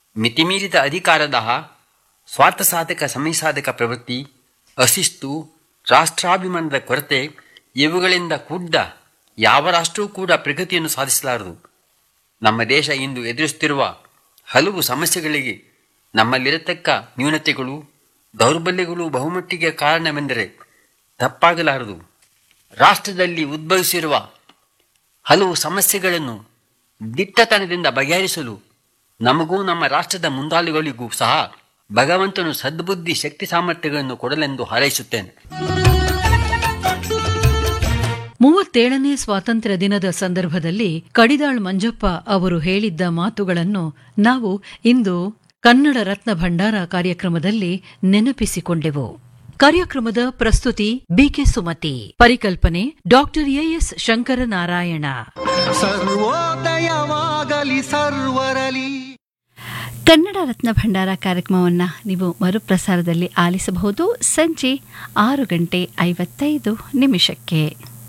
ಮಿತಿಮೀರಿದ ಅಧಿಕಾರದಾಹ ಸ್ವಾರ್ಥ ಸಾಧಕ ಸಮಯಸಾಧಕ ಪ್ರವೃತ್ತಿ ಅಶಿಸ್ತು ರಾಷ್ಟ್ರಾಭಿಮಾನದ ಕೊರತೆ ಇವುಗಳಿಂದ ಕೂಡ್ಡ ಯಾವ ರಾಷ್ಟ್ರವೂ ಕೂಡ ಪ್ರಗತಿಯನ್ನು ಸಾಧಿಸಲಾರದು ನಮ್ಮ ದೇಶ ಇಂದು ಎದುರಿಸುತ್ತಿರುವ ಹಲವು ಸಮಸ್ಯೆಗಳಿಗೆ ನಮ್ಮಲ್ಲಿರತಕ್ಕ ನ್ಯೂನತೆಗಳು ದೌರ್ಬಲ್ಯಗಳು ಬಹುಮಟ್ಟಿಗೆ ಕಾರಣವೆಂದರೆ ತಪ್ಪಾಗಲಾರದು ರಾಷ್ಟ್ರದಲ್ಲಿ ಉದ್ಭವಿಸಿರುವ ಹಲವು ಸಮಸ್ಯೆಗಳನ್ನು ದಿಟ್ಟತನದಿಂದ ಬಗೆಹರಿಸಲು ನಮಗೂ ನಮ್ಮ ರಾಷ್ಟ್ರದ ಮುಂದಾಳುಗಳಿಗೂ ಸಹ ಭಗವಂತನು ಸದ್ಬುದ್ಧಿ ಶಕ್ತಿ ಸಾಮರ್ಥ್ಯಗಳನ್ನು ಕೊಡಲೆಂದು ಹಾರೈಸುತ್ತೇನೆ ಮೂವತ್ತೇಳನೇ ಸ್ವಾತಂತ್ರ್ಯ ದಿನದ ಸಂದರ್ಭದಲ್ಲಿ ಕಡಿದಾಳ್ ಮಂಜಪ್ಪ ಅವರು ಹೇಳಿದ್ದ ಮಾತುಗಳನ್ನು ನಾವು ಇಂದು ಕನ್ನಡ ರತ್ನ ಭಂಡಾರ ಕಾರ್ಯಕ್ರಮದಲ್ಲಿ ನೆನಪಿಸಿಕೊಂಡೆವು ಕಾರ್ಯಕ್ರಮದ ಪ್ರಸ್ತುತಿ ಬಿಕೆ ಸುಮತಿ ಪರಿಕಲ್ಪನೆ ಡಾಕ್ಟರ್ ಎಎಸ್ ಶಂಕರನಾರಾಯಣ ಸರ್ವೋದಯವಾಗಲಿ ಸರ್ವರಲಿ ಕನ್ನಡ ರತ್ನ ಭಂಡಾರ ಕಾರ್ಯಕ್ರಮವನ್ನು ನೀವು ಮರುಪ್ರಸಾರದಲ್ಲಿ ಆಲಿಸಬಹುದು ಸಂಜೆ ಆರು ಗಂಟೆ ಐವತ್ತೈದು ನಿಮಿಷಕ್ಕೆ